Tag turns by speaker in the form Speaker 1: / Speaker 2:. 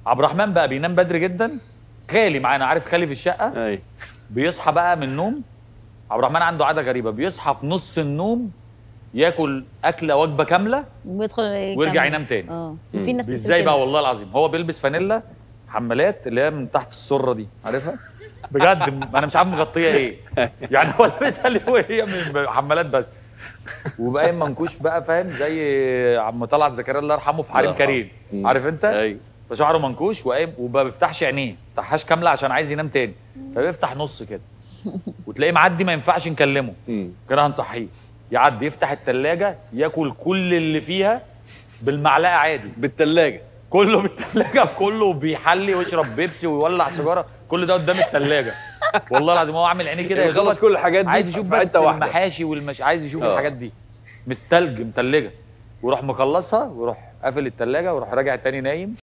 Speaker 1: عبد الرحمن بقى بينام بدري جدا خالي معانا عارف خالي في الشقه
Speaker 2: اي
Speaker 1: بيصحى بقى من النوم عبد الرحمن عنده عاده غريبه بيصحى في نص النوم ياكل اكله وجبه كامله
Speaker 3: ويدخل
Speaker 1: ويرجع
Speaker 3: يكمل.
Speaker 1: ينام تاني
Speaker 3: اه
Speaker 2: مم.
Speaker 3: في ناس بتقول
Speaker 1: ازاي
Speaker 3: كده.
Speaker 1: بقى والله العظيم هو بيلبس فانيلا حمالات اللي هي من تحت السره دي عارفها بجد انا مش عارف مغطيه ايه يعني هو لابسها اللي هو هي من حمالات بس وبقى منكوش بقى فاهم زي عم طلعت زكريا الله يرحمه في حريم
Speaker 2: الله يرحمه.
Speaker 1: كريم
Speaker 2: مم.
Speaker 1: عارف انت
Speaker 2: اي
Speaker 1: فشعره منكوش وقايم وما بيفتحش عينيه ما بيفتحهاش كامله عشان عايز ينام تاني فبيفتح نص كده وتلاقيه معدي ما ينفعش نكلمه
Speaker 2: مم.
Speaker 1: كده هنصحيه يعدي يفتح التلاجة ياكل كل اللي فيها بالمعلقه عادي
Speaker 2: بالثلاجه
Speaker 1: كله بالتلاجة كله بيحلي ويشرب بيبسي ويولع سيجاره كل ده قدام التلاجة والله العظيم هو عامل عينيه كده يا
Speaker 2: يخلص
Speaker 1: دوبك
Speaker 2: كل الحاجات دي
Speaker 1: عايز
Speaker 2: في-
Speaker 1: يشوف
Speaker 2: في
Speaker 1: بس
Speaker 2: حته واحده
Speaker 1: المحاشي والمش عايز يشوف
Speaker 2: آه.
Speaker 1: الحاجات دي مستلج متلجه ويروح مخلصها ويروح قافل التلاجة ويروح راجع تاني نايم